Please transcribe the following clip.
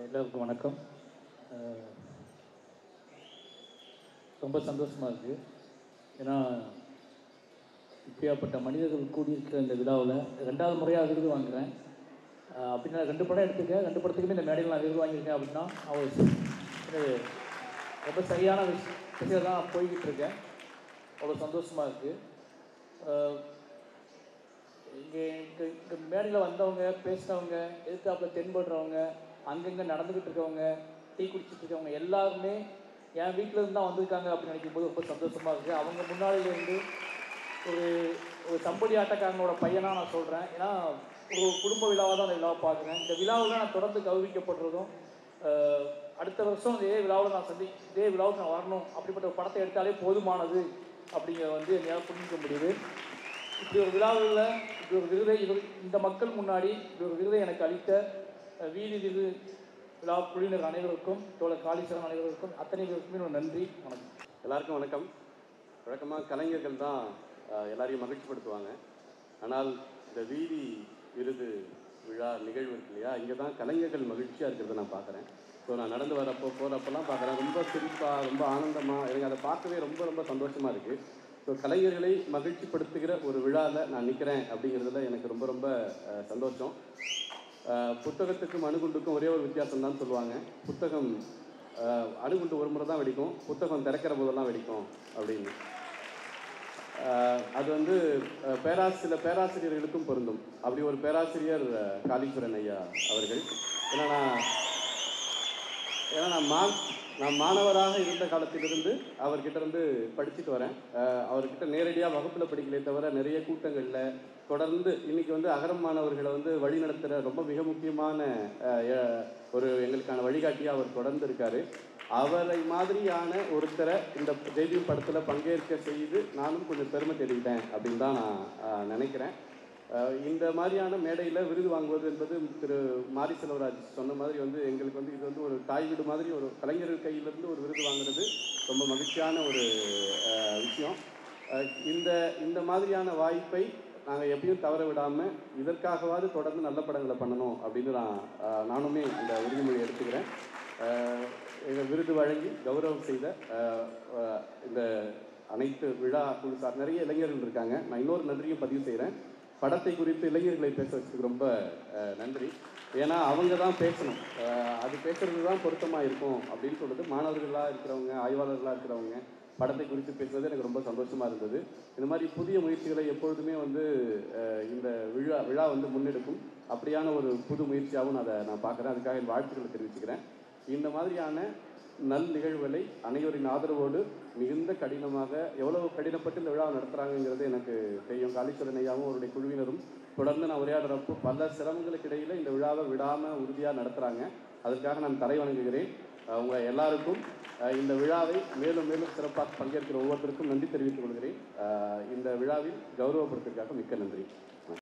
எல்லாருக்கும் வணக்கம் அஹ், ரொம்ப சந்தோஷமாக இருக்குது ஏன்னா இப்படியாப்பட்ட மனிதர்கள் கூடியிருக்கிற இந்த விழாவில் ரெண்டாவது முறையாக விருது வாங்குகிறேன் அஹ், அப்படின்னா ரெண்டு படம் எடுத்துக்கேன் ரெண்டு படத்துக்குமே இந்த மேடையில் நான் விருது வாங்கியிருக்கேன் அப்படின்னா அவர் இது ரொம்ப சரியான விஷயம் விஷயம் தான் நான் போய்கிட்டு இருக்கேன் அவ்வளோ சந்தோஷமாக இருக்குது இங்கே இங்கே இங்கே மேடையில் வந்தவங்க பேசினவங்க எதிர்த்தாப்புல தென்படுறவங்க அங்கங்கே நடந்துக்கிட்டு இருக்கவங்க டீ குடிச்சிட்டு இருக்கவங்க எல்லாருமே என் வீட்டில் இருந்து தான் வந்திருக்காங்க அப்படின்னு நினைக்கும் போது ரொம்ப சந்தோஷமாக இருக்குது அவங்க முன்னாடியிலேருந்து ஒரு ஒரு சம்படி ஆட்டக்காரங்களோட பையனாக நான் சொல்கிறேன் ஏன்னா ஒரு குடும்ப விழாவாக தான் அந்த விழாவை பார்க்குறேன் இந்த விழாவில் நான் தொடர்ந்து கௌரவிக்கப்படுறதும் அஹ், அடுத்த வருஷம் இதே விழாவில் நான் சந்தி இதே விழாவுக்கு நான் வரணும் அப்படிப்பட்ட ஒரு படத்தை எடுத்தாலே போதுமானது அப்படிங்கிறத வந்து என்னால் புரிஞ்சிக்க முடியுது இப்படி ஒரு விழாவில் இப்படி ஒரு விருதை இவர் இந்த மக்கள் முன்னாடி இப்படி ஒரு விருதை எனக்கு அளித்த அஹ், வீதி விருது விழா குழுவினர் அனைவருக்கும் தோழர் காளீஸ்வரன் அனைவருக்கும் அத்தனை பேருக்குமே ஒரு நன்றி வணக்கம் எல்லாருக்கும் வணக்கம் வழக்கமாக கலைஞர்கள் தான் அஹ், எல்லாரையும் மகிழ்ச்சிப்படுத்துவாங்க ஆனால் இந்த வீதி விருது விழா நிகழ்வு இருக்கு இல்லையா இங்கே தான் கலைஞர்கள் மகிழ்ச்சியாக இருக்கிறத நான் பார்க்குறேன் ஸோ நான் நடந்து வரப்போ போகிறப்பெல்லாம் பார்க்குறேன் ரொம்ப சிரிப்பாக ரொம்ப ஆனந்தமாக எனக்கு அதை பார்க்கவே ரொம்ப ரொம்ப சந்தோஷமாக இருக்குது ஸோ கலைஞர்களை மகிழ்ச்சிப்படுத்துகிற ஒரு விழாவில் நான் நிற்கிறேன் அப்படிங்கிறதுல எனக்கு ரொம்ப ரொம்ப அஹ், சந்தோஷம் அஹ், புத்தகத்துக்கும் அணுகுண்டுக்கும் ஒரே ஒரு வித்தியாசம் தான் சொல்லுவாங்க புத்தகம் அஹ், அணுகுண்டு ஒரு முறை தான் வெடிக்கும் புத்தகம் திறக்கிற போதெல்லாம் வெடிக்கும் அப்படின்னு அஹ், அது வந்து அஹ், பேராசி சில பேராசிரியர்களுக்கும் பொருந்தும் அப்படி ஒரு பேராசிரியர் அஹ், காளீஸ்வரன் ஐயா அவர்கள் ஏன்னா நான் ஏன்னா நான் மா நான் மாணவராக இருந்த காலத்திலிருந்து அவர்கிட்ட இருந்து படிச்சுட்டு வரேன் அஹ் அவர்கிட்ட நேரடியாக வகுப்பில் படிக்கலே தவிர நிறைய கூட்டங்களில் தொடர்ந்து இன்னைக்கு வந்து அகரம் மாணவர்களை வந்து வழி நடத்துகிற ரொம்ப மிக முக்கியமான அஹ், எ- ஒரு எங்களுக்கான வழிகாட்டியாக அவர் தொடர்ந்து இருக்காரு அவரை மாதிரியான ஒருத்தரை இந்த ஜெய்பீம் படத்தில் பங்கேற்க செய்து நானும் கொஞ்சம் பெருமை தெரிவித்தேன் அப்படின்னு தான் நான் அஹ், நினைக்கிறேன் அஹ் இந்த மாதிரியான மேடையில் விருது வாங்குவது என்பது திரு மாரி செல்வராஜ் சொன்ன மாதிரி வந்து எங்களுக்கு வந்து இது வந்து ஒரு தாய் வீடு மாதிரி ஒரு கலைஞர்கள் கையிலிருந்து ஒரு விருது வாங்குறது ரொம்ப மகிழ்ச்சியான ஒரு அஹ், விஷயம் அஹ் இந்த இந்த மாதிரியான வாய்ப்பை நாங்கள் எப்பயும் தவற விடாமல் இதற்காகவாது தொடர்ந்து நல்ல படங்களை பண்ணணும் அப்படின்னு நான் அஹ், நானுமே இந்த உறுதிமொழி எடுத்துக்கிறேன் அஹ், எங்கள் விருது வழங்கி கௌரவம் செய்த அஹ், அஹ், இந்த அனைத்து விழா குழு சார் நிறைய இளைஞர்கள் இருக்காங்க நான் இன்னொரு நன்றியும் பதிவு செய்கிறேன் படத்தை குறித்து இளைஞர்களை பேச வச்சதுக்கு ரொம்ப அஹ், நன்றி ஏன்னா அவங்க தான் பேசணும் அஹ், அது பேசுறது தான் பொருத்தமாக இருக்கும் அப்படின்னு சொல்லுது மாணவர்களாக இருக்கிறவங்க ஆய்வாளர்களாக இருக்கிறவங்க படத்தை குறித்து பேசுறது எனக்கு ரொம்ப சந்தோஷமாக இருந்தது இந்த மாதிரி புதிய முயற்சிகளை எப்பொழுதுமே வந்து அஹ், இந்த விழா விழா வந்து முன்னெடுக்கும் அப்படியான ஒரு புது முயற்சியாகவும் நான் அதை நான் பார்க்குறேன் அதுக்காக என் வாழ்த்துக்களை தெரிவிச்சுக்கிறேன் இந்த மாதிரியான நல் நிகழ்வுகளை அனைவரின் ஆதரவோடு மிகுந்த கடினமாக எவ்வளவு கடினப்பட்டு இந்த விழாவை நடத்துகிறாங்கங்கிறது எனக்கு தெரியும் காளீஸ்வரன் ஐயாவும் அவருடைய குழுவினரும் தொடர்ந்து நான் உரையாடுறப்போ பல சிரமங்களுக்கு இடையில இந்த விழாவை விடாமல் உறுதியாக நடத்துகிறாங்க அதற்காக நான் தலை வணங்குகிறேன் அஹ் உங்க எல்லாருக்கும் அஹ் இந்த விழாவை மேலும் மேலும் சிறப்பாக பங்கேற்கிற ஒவ்வொருத்தருக்கும் நன்றி தெரிவித்துக் கொள்கிறேன் அஹ் இந்த விழாவில் கௌரவப்படுத்துவதற்காக மிக்க நன்றி